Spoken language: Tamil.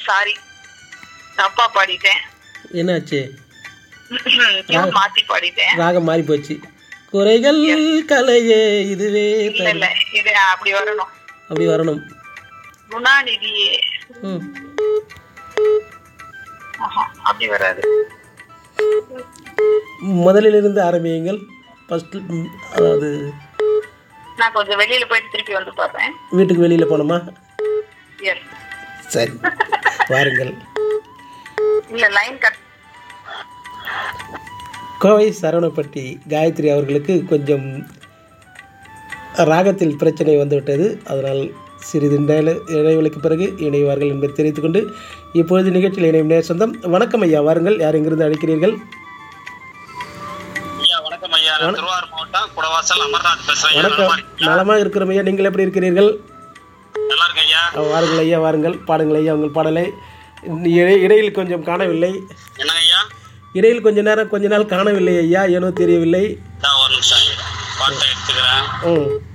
சாரி தப்பா பாடிட்டேன் என்னாச்சு டியூன் மாத்தி பாடிட்டேன் ராகம் மாறி போச்சு குறைகள் கலையே இதுவே இல்ல இல்ல இது அப்படி வரணும் அப்படி வரணும் குணாநிதியே ம் ஆஹா, அப்படி வராது முதலிலிருந்து ஆரம்பியுங்கள் ஃபஸ்ட்டு அதாவது நான் கொஞ்சம் வெளியில போயிட்டு திருப்பி வந்து பார்ப்பேன் வீட்டுக்கு வெளியில் போனோமா எஸ் சரி வாருங்கள் இல்ல லைன் கட் கோவை சரவணப்பட்டி காயத்ரி அவர்களுக்கு கொஞ்சம் ராகத்தில் பிரச்சனை வந்துவிட்டது அதனால் சிறிது நேர இடைவெளிக்கு பிறகு இணைவார்கள் என்பதை தெரிவித்துக்கொண்டு இப்பொழுது நிகழ்ச்சியில் இணையும் நேர் சொந்தம் வணக்கம் ஐயா வாருங்கள் யார் எங்கிருந்து அழைக்கிறீர்கள் ஐயா வணக்கம் ஐயா நான் திருவாரூர் மாவட்டம் குடவாசல் அமர்நாத் பேசுறேன் ஐயா. வணக்கம் நலமா இருக்கீங்களா? நலமாக இருக்கிறோம் ஐயா நீங்கள் எப்படி இருக்கிறீர்கள் நல்லா இருக்கேன் ஐயா வாருங்கள் ஐயா வாருங்கள் பாடுங்கள் ஐயா உங்கள் பாடலை இடை- இடையில் கொஞ்சம் காணவில்லை என்ன ஐயா இடையில் கொஞ்ச நேரம் கொஞ்ச நாள் காணவில்லை ஐயா ஏனோ தெரியவில்லை இதா ஒரு நிமிஷம் ஐயா பாட்டை எடுத்துக்கிறேன் ம்